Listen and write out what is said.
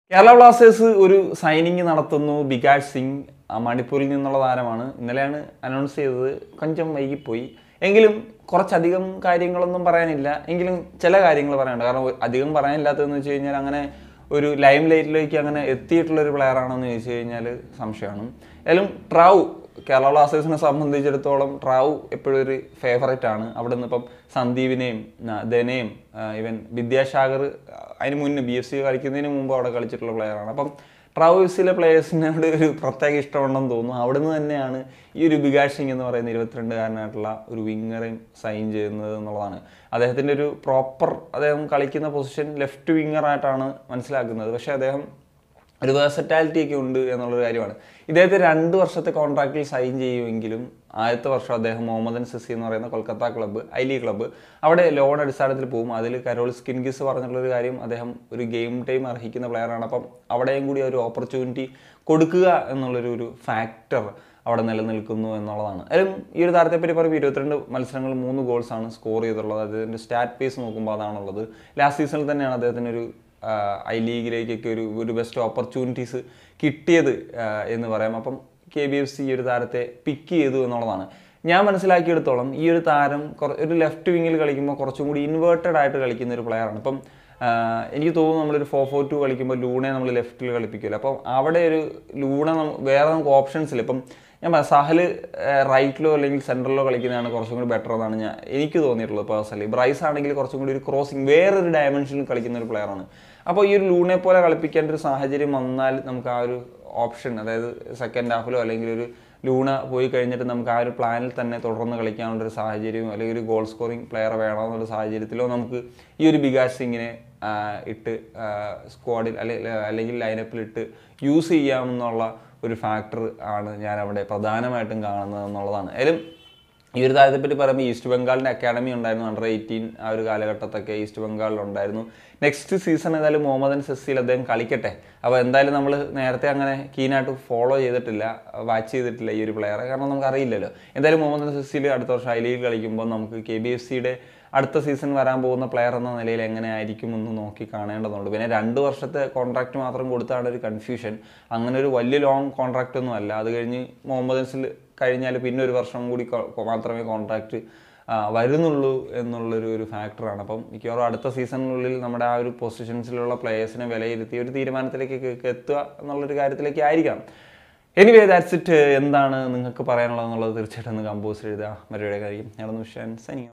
Kerala Blasters ഒരു signing നടത്തുന്നു ബികാഷ് സിംഗ് ആ, മണിപ്പൂരിൽ നിന്നുള്ള താരമാണ് ഇന്നലെയാണ് അനൗൺസ് ചെയ്തത് കൊഞ്ചം വൈകിപ്പോയി എങ്കിലും കുറച്ചധികം കാര്യങ്ങളൊന്നും പറയാനില്ല എങ്കിലും ചില കാര്യങ്ങൾ പറയാനുണ്ട് കാരണം ഒ- അധികം പറയാനില്ലാത്തതെന്ന് വെച്ച് കഴിഞ്ഞാൽ അങ്ങനെ ഒരു ലൈം ലൈറ്റിലേക്ക് അങ്ങനെ എത്തിയിട്ടുള്ള ഒരു പ്ലെയർ ആണെന്ന് ചോദിച്ചു കഴിഞ്ഞാൽ സംശയമാണ് ഏതായാലും ട്രാവ് കേരള ബ്ലാസ്റ്റേഴ്സിനെ സംബന്ധിച്ചിടത്തോളം ട്രാവ് എപ്പോഴും ഒരു ഫേവറേറ്റ് ആണ് അവിടെ നിന്ന് ഇപ്പം സന്ദീപിനെയും ന- ധനയും ഇവൻ വിദ്യാസാഗർ ആ, അതിന് മുന്നേ ബി എഫ് സി കളിക്കുന്നതിന് മുമ്പ് അവിടെ കളിച്ചിട്ടുള്ള പ്ലെയറാണ് അപ്പം ട്രാവൽസിലെ പ്ലേയേഴ്സിനോട് ഒരു പ്രത്യേക ഇഷ്ടമുണ്ടെന്ന് തോന്നുന്നു അവിടെ നിന്ന് തന്നെയാണ് ഈ ഒരു ബികാഷ് സിംഗ് എന്ന് പറയുന്ന ഇരുപത്തിരണ്ടുകാരനായിട്ടുള്ള ഒരു വിങ്ങറേയും സൈൻ ചെയ്യുന്നത് എന്നുള്ളതാണ് അദ്ദേഹത്തിൻ്റെ ഒരു പ്രോപ്പർ അദ്ദേഹം കളിക്കുന്ന പൊസിഷൻ ലെഫ്റ്റ് വിങ്ങറായിട്ടാണ് മനസ്സിലാക്കുന്നത് പക്ഷേ അദ്ദേഹം ഒരു വേഴ്സറ്റാലിറ്റി ഒക്കെ ഉണ്ട് എന്നുള്ളൊരു കാര്യമാണ് ഇദ്ദേഹത്തെ രണ്ട് വർഷത്തെ കോൺട്രാക്റ്റിൽ സൈൻ ചെയ്യുമെങ്കിലും ആദ്യത്തെ വർഷം അദ്ദേഹം മുഹമ്മദൻ സിസി എന്ന് പറയുന്ന Kolkata club I league club അവിടെ ലോൺ അടിസ്ഥാനത്തിൽ പോകും അതിൽ കരോൾ സ്കിൻകിസ് പറഞ്ഞിട്ടുള്ളൊരു കാര്യം അദ്ദേഹം ഒരു ഗെയിം ടൈം അർഹിക്കുന്ന പ്ലെയറാണ് അപ്പം അവിടെയും കൂടി ഒരു ഓപ്പർച്യൂണിറ്റി കൊടുക്കുക എന്നുള്ളൊരു ഒരു ഫാക്ടർ അവിടെ നിലനിൽക്കുന്നു എന്നുള്ളതാണ് അതിലും ഈ ഒരു താരത്തെപ്പറ്റി പറയുമ്പോൾ ഇരുപത്തിരണ്ട് മത്സരങ്ങൾ മൂന്ന് ഗോൾസ് ആണ് സ്കോർ ചെയ്തിട്ടുള്ളത് അദ്ദേഹത്തിൻ്റെ സ്റ്റാറ്റ് പേസ് നോക്കുമ്പോൾ അതാണുള്ളത് ലാസ്റ്റ് സീസണിൽ തന്നെയാണ് അദ്ദേഹത്തിന് ഒരു ഐ ലീഗിലേക്കൊക്കെ ഒരു ഒരു ബെസ്റ്റ് ഓപ്പർച്യൂണിറ്റീസ് കിട്ടിയത് ആ, എന്ന് പറയാം അപ്പം കെ ബി എഫ് സി ഈ ഒരു താരത്തെ പിക്ക് ചെയ്തു എന്നുള്ളതാണ് ഞാൻ മനസ്സിലാക്കിയെടുത്തോളം ഈ ഒരു താരം കുറ- ഒരു ലെഫ്റ്റ് വിങ്ങിൽ കളിക്കുമ്പോൾ കുറച്ചും കൂടി ഇൻവേർട്ടഡ് ആയിട്ട് കളിക്കുന്ന ഒരു പ്ലെയറാണ് ഇപ്പം ആ, എനിക്ക് തോന്നുന്നു നമ്മളൊരു ഫോർ ഫോർ ടു കളിക്കുമ്പോൾ ലൂണെ നമ്മൾ ലെഫ്റ്റിൽ കളിപ്പിക്കില്ല അപ്പം അവിടെ ഒരു ലൂണ നം- വേറെ നമുക്ക് ഓപ്ഷൻസ് ഇല്ല ഇപ്പം ഞാൻ പറയാം സഹൽ റൈറ്റിലോ അല്ലെങ്കിൽ സെൻട്രലിലോ കളിക്കുന്നതാണ് കുറച്ചും കൂടി ബെറ്റർ എന്നാണ് ഞാൻ എനിക്ക് തോന്നിയിട്ടുള്ളത് പേഴ്സണലി ബ്രൈസ് ആണെങ്കിൽ കുറച്ചും കൂടി ഒരു ക്രോസിങ് വേറൊരു ഡയമെൻഷനിൽ കളിക്കുന്ന ഒരു പ്ലെയറാണ് അപ്പോൾ ഈ ഒരു ലൂണെ പോലെ കളിപ്പിക്കേണ്ട ഒരു സാഹചര്യം വന്നാൽ നമുക്ക് ആ ഒരു ഓപ്ഷൻ അതായത് സെക്കൻഡ് ഹാഫിലോ അല്ലെങ്കിൽ ഒരു ലൂണ പോയി കഴിഞ്ഞിട്ട് നമുക്ക് ആ ഒരു പ്ലാനിൽ തന്നെ തുടർന്ന് കളിക്കാനുള്ള ഒരു സാഹചര്യവും അല്ലെങ്കിൽ ഒരു ഗോൾ സ്കോറിംഗ് പ്ലെയർ വേണമെന്നുള്ള സാഹചര്യത്തിലോ നമുക്ക് ഈ ഒരു ബികാഷ് സിംഗിനെ ആ, ഇട്ട് സ്ക്വാഡിൽ അല്ലെങ്കിൽ അല്ലെങ്കിൽ ലൈനപ്പിൽ ഇട്ട് യൂസ് ചെയ്യാമെന്നുള്ള ഒരു ഫാക്ടർ ആണ് ഞാൻ അവിടെ പ്രധാനമായിട്ടും കാണുന്നത് എന്നുള്ളതാണ് ഏതായാലും ഈ ഒരു താരത്തെ പറ്റി പറയുമ്പോൾ ഈസ്റ്റ് ബംഗാളിൻ്റെ അക്കാഡമി ഉണ്ടായിരുന്നു അണ്ടർ എയ്റ്റീൻ ആ ഒരു കാലഘട്ടത്തൊക്കെ ഈസ്റ്റ് ബംഗാളിൽ ഉണ്ടായിരുന്നു നെക്സ്റ്റ് സീസൺ ഏതായാലും മുഹമ്മദൻ സെസ്സിൽ അദ്ദേഹം കളിക്കട്ടെ അപ്പോൾ എന്തായാലും നമ്മൾ നേരത്തെ അങ്ങനെ കീനായിട്ട് ഫോളോ ചെയ്തിട്ടില്ല വാച്ച് ചെയ്തിട്ടില്ല ഈ ഒരു പ്ലെയറെ കാരണം നമുക്ക് അറിയില്ലല്ലോ എന്തായാലും മുഹമ്മദൻ സെസ്സിൽ അടുത്ത വർഷം ഐ ലീഗ് കളിക്കുമ്പോൾ നമുക്ക് കെ ബി എഫ് സിയുടെ അടുത്ത സീസൺ വരാൻ പോകുന്ന പ്ലെയർ എന്ന നിലയിൽ എങ്ങനെ ആയിരിക്കും എന്ന് നോക്കി കാണേണ്ടതുണ്ട് പിന്നെ രണ്ട് വർഷത്തെ കോൺട്രാക്റ്റ് മാത്രം കൊടുത്താണ് ഒരു കൺഫ്യൂഷൻ അങ്ങനെ ഒരു വലിയ ലോങ് കോൺട്രാക്റ്റ് ഒന്നും അല്ല അത് കഴിഞ്ഞ് മുഹമ്മദൻസിൽ കഴിഞ്ഞാൽ പിന്നെ ഒരു വർഷം കൂടി കൊ- മാത്രമേ കോൺട്രാക്റ്റ് വരുന്നുള്ളൂ എന്നുള്ളൊരു ഒരു ഫാക്ടറാണ് അപ്പം മിക്കവാറും അടുത്ത സീസണിനുള്ളിൽ നമ്മുടെ ആ ഒരു പൊസിഷൻസിലുള്ള പ്ലേയേഴ്സിനെ വിലയിരുത്തി ഒരു തീരുമാനത്തിലേക്ക് എത്തുക എന്നുള്ളൊരു കാര്യത്തിലേക്ക് ആയിരിക്കാം എനിവേ ദാറ്റ്സ് ഇറ്റ് എന്താണ് നിങ്ങൾക്ക് പറയാനുള്ളത് എന്നുള്ളത് തീർച്ചയായിട്ടും ഒന്ന് കമ്പോസ് എഴുതുക മറ്റൊരു കാര്യം ഞാനൊന്ന് വിഷയം സനിയ